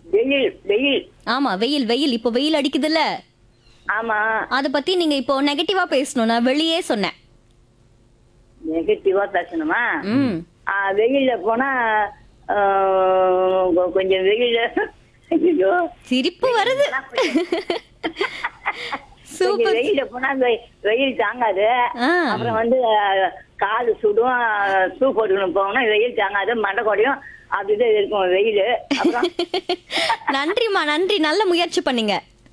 வெயில் வெயில் ஆமா வெயில் வெயில் இப்போ வெயில் அடிக்குதுல்ல ஆமா அத பத்தி நீங்க இப்போ நெகட்டிவா பேசணும் நான் வெளியே சொன்னேன் நெகட்டிவா பேசணுமா ம் ஆ, வெயில்ல போனா ஆ, கொ- கொஞ்சம் வெயில்ல ஐயோ சிரிப்பு வருது கொஞ்சம் சூப்பர் வெயில்ல போனா வெ- வெயில் தாங்காது ஆ. அப்புறம் வந்து ஆ, காலு சுடும் சூ போட்டுக்கணும் போகணும் வெயில் தாங்காது மண்டை கொடையும் அப்படிதான் இருக்கும் வெயில் அப்புறம் நன்றிம்மா நன்றி நல்ல முயற்சி பண்ணீங்க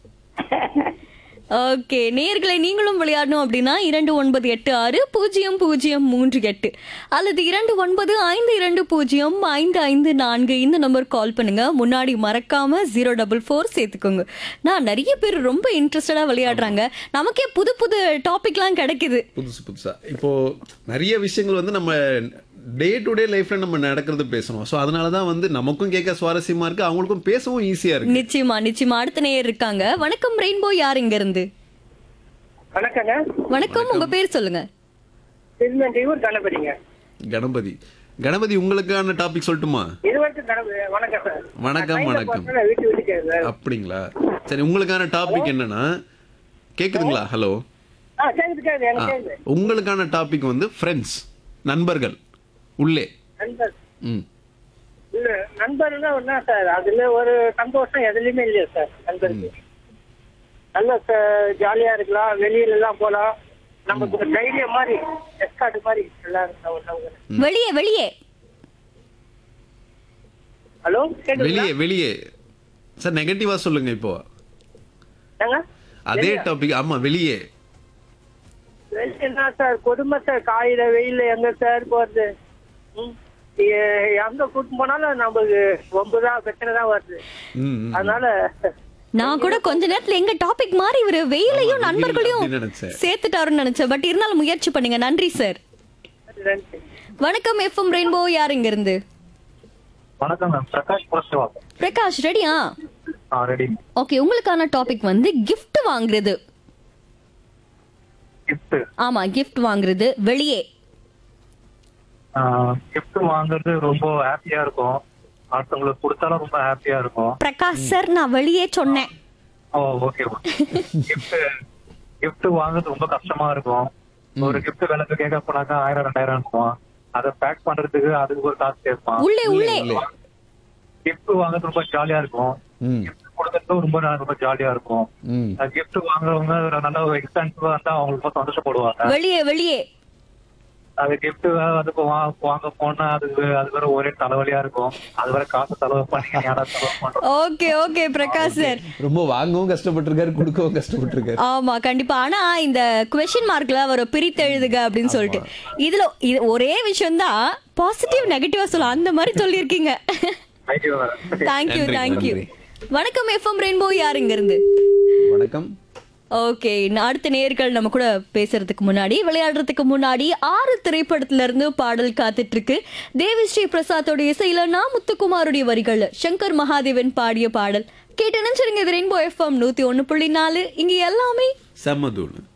ஓகே நேர்களை நீங்களும் விளையாடணும் அப்படின்னா இரண்டு ஒன்பது எட்டு ஆறு பூஜ்ஜியம் பூஜ்ஜியம் மூன்று எட்டு அல்லது இரண்டு ஒன்பது ஐந்து இரண்டு பூஜ்ஜியம் ஐந்து ஐந்து நான்கு இந்த நம்பர் கால் பண்ணுங்க முன்னாடி மறக்காம ஜீரோ டபுள் ஃபோர் சேர்த்துக்கோங்க நான் நிறைய பேர் ரொம்ப இன்ட்ரெஸ்டடா விளையாடுறாங்க நமக்கே புது புது டாபிக்லாம் கிடைக்குது புதுசு புதுசா இப்போ நிறைய விஷயங்கள் வந்து நம்ம டே டு டே லைஃப்ல நம்ம நடக்கிறது பேசணும் ஸோ அதனால தான் வந்து நமக்கும் கேட்க சுவாரஸ்யமா இருக்கு அவங்களுக்கும் பேசவும் ஈஸியா இருக்கு நிச்சயமா நிச்சயமா அடுத்த நேயர் இருக்காங்க வணக்கம் ரெயின்போ யார் இங்க இருந்து வணக்கங்க வணக்கம் உங்க பேர் சொல்லுங்க திருநெல்வேலூர் கணபதிங்க கணபதி கணபதி உங்களுக்கான டாபிக் சொல்லட்டுமா இருவருக்கு கணபதி வணக்கம் சார் வணக்கம், நான் வணக்கம். ட்ரெயின்ல போறேன், வீட்டு வீட்டுக்கு சார் அப்படிங்களா சரி உங்களுக்கான டாபிக் என்னன்னா கேக்குதுங்களா ஹலோ ஆ கேக்குது கேக்குது எனக்கு கேக்குது உங்களுக்கான டாபிக் வந்து ஃப்ரெண்ட்ஸ் நண்பர்கள் உள்ளே நண்பர் ம் இல்ல நண்பர்னா என்ன சார் அதுல ஒரு சந்தோஷம் எதுலயுமே இல்லையா சார் நண்பருக்கு நல்ல ஜாலியா இருக்கலாம் வெளியில எல்லாம் போலாம் நமக்கு ஒரு தைரியம் மாதிரி எஸ்கார்ட் மாதிரி எல்லாரும் உள்ளவங்க வெளியே வெளியே ஹலோ கேக்குதுங்களா வெளியே வெளியே சார் நெகட்டிவா சொல்லுங்க இப்போ ஏங்க? அதே டாபிக் ஆமா வெளியே வெளிய என்ன சார் கொடுமை சார் காயில வெயில்ல எங்க சார் போறது ம். எ- எங்க கூட்டு போனாலும் நமக்கு ரொம்ப தான் பிரச்சனை தான் வருது ம், ம். அதனால நான் கூட கொஞ்ச நேரத்துல எங்க டாபிக் மாதிரி இவரு வெயிலையும் ஆமா, நண்பர்களையும் வெயில் நினைச்சேன். சேர்த்துட்டாருன்னு நினைச்சேன் பட் இருந்தாலும் முயற்சி பண்ணுங்க நன்றி சார் நன்றி. வணக்கம் எஃப்எம் ரெயின்போ யார் இங்க இருந்து வணக்கம் மேம் பிரகாஷ் போஸ்டவா பிரகாஷ் ரெடியா ஆ ரெடி ஓகே உங்களுக்கான டாபிக் வந்து gift வாங்குறது கிஃப்ட் ஆமா gift வாங்குறது வெளியே கிஃப்ட் வாங்குறது ரொம்ப ஹாப்பியா இருக்கும் அடுத்தவங்களுக்கு கொடுத்தாலும் ரொம்ப ஹாப்பியா இருக்கும் பிரகாஷ் சார் நான் வெளியே சொன்னேன் ஓ ஓகே கிஃப்ட் கிஃப்ட் வாங்குறது ரொம்ப கஷ்டமா இருக்கும் ஒரு கிஃப்ட் விலைக்கு கேட்க போனாக்கா ஆயிரம் ரெண்டாயிரம் இருக்கும் அதை பேக் பண்றதுக்கு அதுக்கு ஒரு காசு கேட்பான் உள்ளே உள்ளே உள்ளே. கிஃப்ட் வாங்குறது ரொம்ப ஜாலியா இருக்கும் ம் கிஃப்ட் கொடுக்கறதும் ரொம்ப ரொம்ப ஜாலியா இருக்கும் ம் கிஃப்ட் வாங்குறவங்க ஒரு நல்ல ஒரு எக்ஸ்பென்சிவா இருந்தா அவங்க ரொம்ப சந்தோஷப்படுவாங்க வெளியே வெளியே அது கிஃப்ட் வந்து இப்போ வா- வாங்க போனா அதுக்கு அது வேற ஒரே தலைவலியா இருக்கும் அது வேற காசு செலவு பண்ணி யாரா செலவு பண்றோம் ஓகே ஓகே பிரகாஷ் சார் ரொம்ப வாங்கவும் கஷ்டப்பட்டிருக்காரு கொடுக்கவும் கஷ்டப்பட்டிருக்காரு ஆமா கண்டிப்பா ஆனா இந்த கொஸ்டின் மார்க்ல ஒரு பிரித்து எழுதுக அப்படின்னு சொல்லிட்டு இதுல இது ஒரே விஷயம் தான் பாசிட்டிவ் நெகட்டிவா சொல்ல அந்த மாதிரி சொல்லியிருக்கீங்க தேங்க்யூ தேங்க்யூ நன்றி, தேங்க்யூ நன்றி. வணக்கம் எஃப்எம் ரெயின்போ யார் இங்க இருந்து வணக்கம் ஓகே அடுத்த நேர்கள் நம்ம கூட பேசுறதுக்கு முன்னாடி விளையாடுறதுக்கு முன்னாடி ஆறு திரைப்படத்துல இருந்து பாடல் காத்துட்டு இருக்கு தேவி ஸ்ரீ பிரசாத்தோட இசையில நான் முத்துக்குமாருடைய வரிகள் சங்கர் மகாதேவன் பாடிய பாடல் கேட்டு நினைச்சிருங்க இது ரெயின்போ எஃப்எம் நூத்தி ஒண்ணு புள்ளி நாலு இங்க எல்லாமே செம்மதூள்